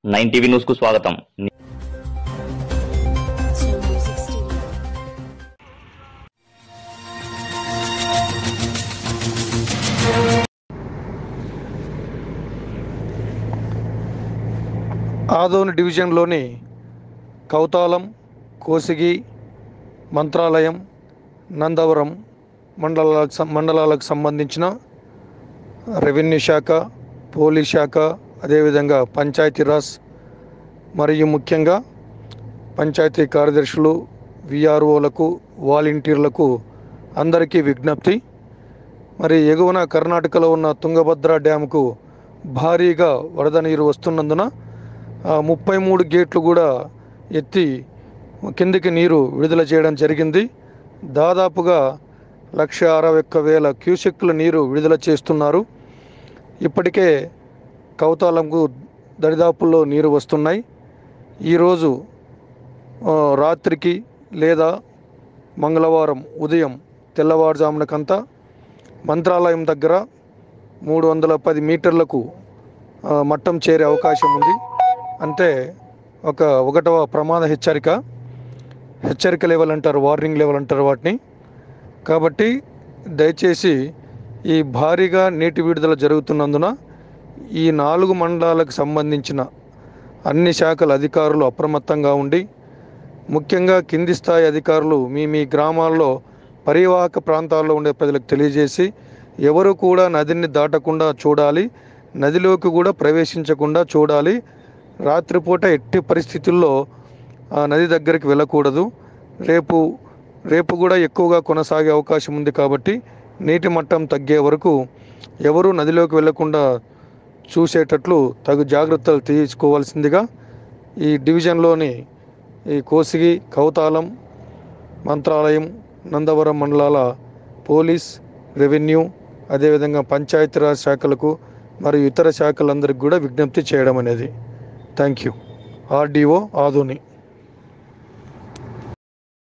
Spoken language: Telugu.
నైన్ టీవీ న్యూస్ కు స్వాగతం to Music Studio. ఆదోని డివిజన్లోని కౌతాలం కోసిగి మంత్రాలయం నందవరం మండలాలకు సం- మండలాలకు సంబంధించిన రెవెన్యూ శాఖ పోలీస్ శాఖ అదేవిధంగా పంచాయతీరాజ్ మరియు ముఖ్యంగా పంచాయతీ కార్యదర్శులు విఆర్ఓలకు వాలంటీర్లకు అందరికీ విజ్ఞప్తి మరి ఎగువన కర్ణాటకలో ఉన్న తుంగభద్ర డ్యాముకు భారీగా వరద నీరు వస్తున్నందున ఆ, ముప్పై మూడు గేట్లు కూడా ఎత్తి కిందికి నీరు విడుదల చేయడం జరిగింది దాదాపుగా లక్ష అరవై ఒక్క వేల క్యూసెక్కుల నీరు విడుదల చేస్తున్నారు ఇప్పటికే కౌతాలంకు దరిదాపుల్లో నీరు వస్తున్నాయి ఈరోజు ఆ, రాత్రికి లేదా మంగళవారం ఉదయం తెల్లవారుజామునకంతా మంత్రాలయం దగ్గర మూడు వందల పది మీటర్లకు ఆ, మట్టం చేరే అవకాశం ఉంది అంటే ఒక ఒకటవ ప్రమాద హెచ్చరిక హెచ్చరిక లెవెల్ అంటారు వార్నింగ్ లెవెల్ అంటారు వాటిని కాబట్టి దయచేసి ఈ భారీగా నీటి విడుదల జరుగుతున్నందున ఈ నాలుగు మండలాలకు సంబంధించిన అన్ని శాఖల అధికారులు అప్రమత్తంగా ఉండి ముఖ్యంగా కింది స్థాయి అధికారులు మీ మీ గ్రామాల్లో పరివాహక ప్రాంతాల్లో ఉండే ప్రజలకు తెలియజేసి ఎవరు కూడా నదిని దాటకుండా చూడాలి నదిలోకి కూడా ప్రవేశించకుండా చూడాలి రాత్రిపూట ఎట్టి పరిస్థితుల్లో ఆ నది దగ్గరికి వెళ్ళకూడదు రేపు రేపు కూడా ఎక్కువగా కొనసాగే అవకాశం ఉంది కాబట్టి నీటి మట్టం తగ్గే వరకు ఎవరు నదిలోకి వెళ్లకుండా చూసేటట్లు తగు జాగ్రత్తలు తీసుకోవాల్సిందిగా ఈ డివిజన్లోని ఈ కోసిగి కౌతాలం మంత్రాలయం నందవరం మండలాల పోలీస్ రెవెన్యూ అదేవిధంగా పంచాయతీరాజ్ శాఖలకు మరియు ఇతర శాఖలందరికీ కూడా విజ్ఞప్తి చేయడం అనేది థ్యాంక్ యూ ఆర్డీఓ ఆదోని